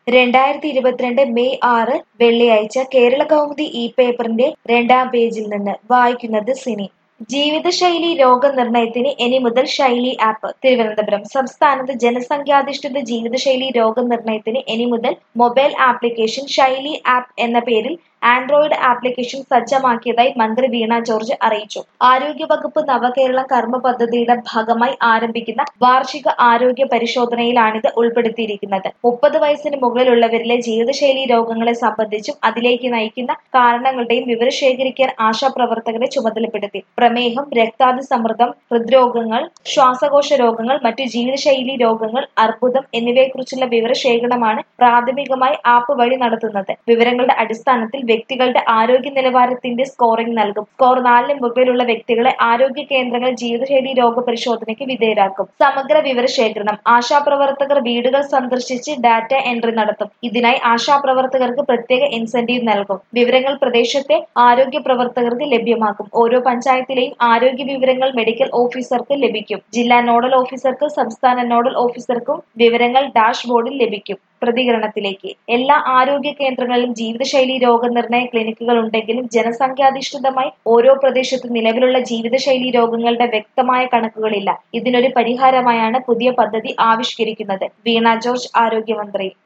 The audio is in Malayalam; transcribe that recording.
രണ്ടായിരത്തി ഇരുപത്തിരണ്ട് മെയ് ആറ് വെള്ളിയാഴ്ച കേരള കൗമുദി ഇ പേപ്പറിന്റെ രണ്ടാം പേജിൽ നിന്ന് വായിക്കുന്നത് സിനി ജീവിതശൈലി രോഗനിർണയത്തിന് ഇനി മുതൽ ശൈലി ആപ്പ് തിരുവനന്തപുരം സംസ്ഥാനത്ത് ജനസംഖ്യാധിഷ്ഠിത ജീവിതശൈലി രോഗനിർണയത്തിന് ഇനി മുതൽ മൊബൈൽ ആപ്ലിക്കേഷൻ ശൈലി ആപ്പ് എന്ന പേരിൽ ആൻഡ്രോയിഡ് ആപ്ലിക്കേഷൻ സജ്ജമാക്കിയതായി മന്ത്രി വീണ ജോർജ് അറിയിച്ചു ആരോഗ്യവകുപ്പ് നവകേരളം കർമ്മ പദ്ധതിയുടെ ഭാഗമായി ആരംഭിക്കുന്ന വാർഷിക ആരോഗ്യ പരിശോധനയിലാണിത് ഉൾപ്പെടുത്തിയിരിക്കുന്നത് മുപ്പത് വയസ്സിന് മുകളിലുള്ളവരിലെ ജീവിതശൈലി രോഗങ്ങളെ സംബന്ധിച്ചും അതിലേക്ക് നയിക്കുന്ന കാരണങ്ങളുടെയും വിവരം ശേഖരിക്കാൻ ആശാപ്രവർത്തകരെ ചുമതലപ്പെടുത്തി പ്രമേഹം രക്താതിസമ്മർദ്ദം ഹൃദ്രോഗങ്ങൾ ശ്വാസകോശ രോഗങ്ങൾ മറ്റു ജീവിതശൈലി രോഗങ്ങൾ അർബുദം എന്നിവയെക്കുറിച്ചുള്ള വിവരശേഖരണമാണ് പ്രാഥമികമായി ആപ്പ് വഴി നടത്തുന്നത് വിവരങ്ങളുടെ അടിസ്ഥാനത്തിൽ വ്യക്തികളുടെ ആരോഗ്യ നിലവാരത്തിന്റെ സ്കോറിംഗ് നൽകും സ്കോർ നാലിന് മുകളിലുള്ള വ്യക്തികളെ ആരോഗ്യ കേന്ദ്രങ്ങൾ ജീവിതശൈലി രോഗ പരിശോധനയ്ക്ക് വിധേയരാക്കും സമഗ്ര വിവരശേഖരണം ആശാപ്രവർത്തകർ വീടുകൾ സന്ദർശിച്ച് ഡാറ്റ എൻട്രി നടത്തും ഇതിനായി ആശാപ്രവർത്തകർക്ക് പ്രത്യേക ഇൻസെന്റീവ് നൽകും വിവരങ്ങൾ പ്രദേശത്തെ ആരോഗ്യ പ്രവർത്തകർക്ക് ലഭ്യമാക്കും ഓരോ പഞ്ചായത്തിലെയും ആരോഗ്യ വിവരങ്ങൾ മെഡിക്കൽ ഓഫീസർക്ക് ലഭിക്കും ജില്ലാ നോഡൽ ഓഫീസർക്ക് സംസ്ഥാന നോഡൽ ഓഫീസർക്കും വിവരങ്ങൾ ഡാഷ്ബോർഡിൽ ലഭിക്കും പ്രതികരണത്തിലേക്ക് എല്ലാ ആരോഗ്യ കേന്ദ്രങ്ങളിലും ജീവിതശൈലി രോഗനിർണയ ക്ലിനിക്കുകൾ ഉണ്ടെങ്കിലും ജനസംഖ്യാധിഷ്ഠിതമായി ഓരോ പ്രദേശത്ത് നിലവിലുള്ള ജീവിതശൈലി രോഗങ്ങളുടെ വ്യക്തമായ കണക്കുകളില്ല ഇതിനൊരു പരിഹാരമായാണ് പുതിയ പദ്ധതി ആവിഷ്കരിക്കുന്നത് വീണ ജോർജ് ആരോഗ്യമന്ത്രി